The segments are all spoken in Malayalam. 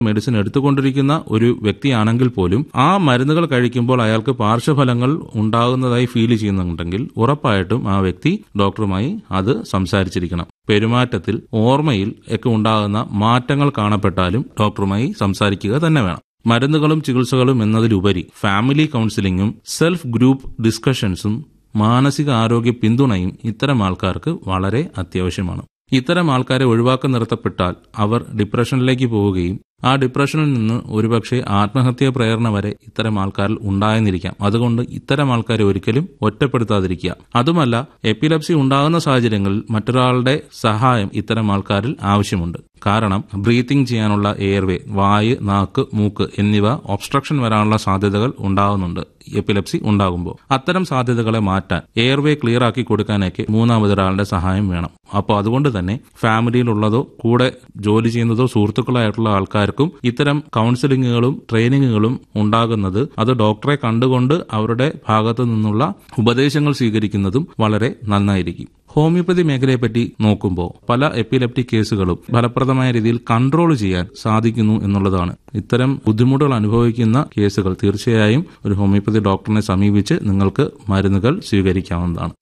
മെഡിസിൻ എടുത്തുകൊണ്ടിരിക്കുന്ന ഒരു വ്യക്തിയാണെങ്കിൽ പോലും ആ മരുന്നുകൾ കഴിക്കുമ്പോൾ അയാൾക്ക് പാർശ്വഫലങ്ങൾ ഉണ്ടാകുന്നതായി ഫീൽ ചെയ്യുന്നുണ്ടെങ്കിൽ ഉറപ്പായിട്ടും ആ വ്യക്തി ഡോക്ടറുമായി അത് സംസാരിച്ചിരിക്കണം പെരുമാറ്റത്തിൽ ഓർമ്മയിൽ ഒക്കെ ഉണ്ടാകുന്ന മാറ്റങ്ങൾ കാണപ്പെട്ടാലും ഡോക്ടറുമായി സംസാരിക്കുക തന്നെ വേണം മരുന്നുകളും ചികിത്സകളും എന്നതിലുപരി ഫാമിലി കൗൺസിലിംഗും സെൽഫ് ഗ്രൂപ്പ് ഡിസ്കഷൻസും മാനസിക ആരോഗ്യ പിന്തുണയും ഇത്തരം ആൾക്കാർക്ക് വളരെ അത്യാവശ്യമാണ് ഇത്തരം ആൾക്കാരെ ഒഴിവാക്കി നിർത്തപ്പെട്ടാൽ അവർ ഡിപ്രഷനിലേക്ക് പോവുകയും ആ ഡിപ്രഷനിൽ നിന്ന് ഒരുപക്ഷെ ആത്മഹത്യാ പ്രേരണ വരെ ഇത്തരം ആൾക്കാരിൽ ഉണ്ടായെന്നിരിക്കാം അതുകൊണ്ട് ഇത്തരം ആൾക്കാരെ ഒരിക്കലും ഒറ്റപ്പെടുത്താതിരിക്കുക അതുമല്ല എപ്പിലപ്സി ഉണ്ടാകുന്ന സാഹചര്യങ്ങളിൽ മറ്റൊരാളുടെ സഹായം ഇത്തരം ആൾക്കാരിൽ ആവശ്യമുണ്ട് കാരണം ബ്രീത്തിങ് ചെയ്യാനുള്ള എയർവേ വായ് നാക്ക് മൂക്ക് എന്നിവ ഒബ്സ്ട്രക്ഷൻ വരാനുള്ള സാധ്യതകൾ ഉണ്ടാകുന്നുണ്ട് എപ്പിലപ്സി ഉണ്ടാകുമ്പോൾ അത്തരം സാധ്യതകളെ മാറ്റാൻ എയർവേ ക്ലിയർ ആക്കി കൊടുക്കാനൊക്കെ മൂന്നാമതൊരാളുടെ സഹായം വേണം അപ്പോൾ അതുകൊണ്ട് തന്നെ ഫാമിലിയിലുള്ളതോ കൂടെ ജോലി ചെയ്യുന്നതോ സുഹൃത്തുക്കളായിട്ടുള്ള ആൾക്കാർക്കും ഇത്തരം കൗൺസിലിങ്ങുകളും ട്രെയിനിങ്ങുകളും ഉണ്ടാകുന്നത് അത് ഡോക്ടറെ കണ്ടുകൊണ്ട് അവരുടെ ഭാഗത്തു നിന്നുള്ള ഉപദേശങ്ങൾ സ്വീകരിക്കുന്നതും വളരെ നന്നായിരിക്കും ഹോമിയോപ്പതി മേഖലയെപ്പറ്റി നോക്കുമ്പോൾ പല എപ്പിലെപ്റ്റിക് കേസുകളും ഫലപ്രദമായ രീതിയിൽ കൺട്രോൾ ചെയ്യാൻ സാധിക്കുന്നു എന്നുള്ളതാണ് ഇത്തരം ബുദ്ധിമുട്ടുകൾ അനുഭവിക്കുന്ന കേസുകൾ തീർച്ചയായും ഒരു ഹോമിയോപ്പതി ഡോക്ടറിനെ സമീപിച്ച് നിങ്ങൾക്ക് മരുന്നുകൾ സ്വീകരിക്കാവുന്നതാണ്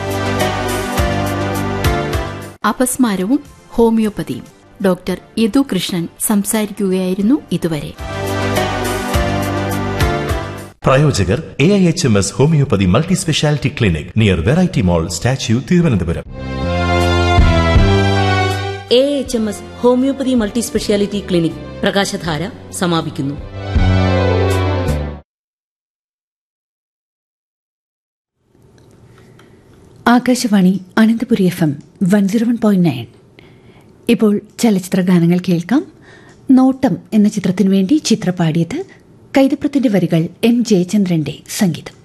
അപസ്മാരവും ഹോമിയോപ്പതിയും ഡോക്ടർ യദു കൃഷ്ണൻ സംസാരിക്കുകയായിരുന്നു ഇതുവരെ പ്രായോജകർ A I H M S ഹോമിയോപ്പതി multi speciality clinic near variety mall statue Thiruvananthapuram A H M S ഹോമിയോപ്പതി മൾട്ടി സ്പെഷ്യാലിറ്റി ക്ലിനിക് പ്രകാശധാര സമാപിക്കുന്നു Akashvani Ananthapuri F M one zero one point nine ഇപ്പോൾ ചലച്ചിത്ര ഗാനങ്ങൾ കേൾക്കാം നോട്ടം എന്ന ചിത്രത്തിനു വേണ്ടി ചിത്ര പാടിയത് കൈതപ്രത്തിന്റെ വരികൾ എം ജയചന്ദ്രന്റെ സംഗീതം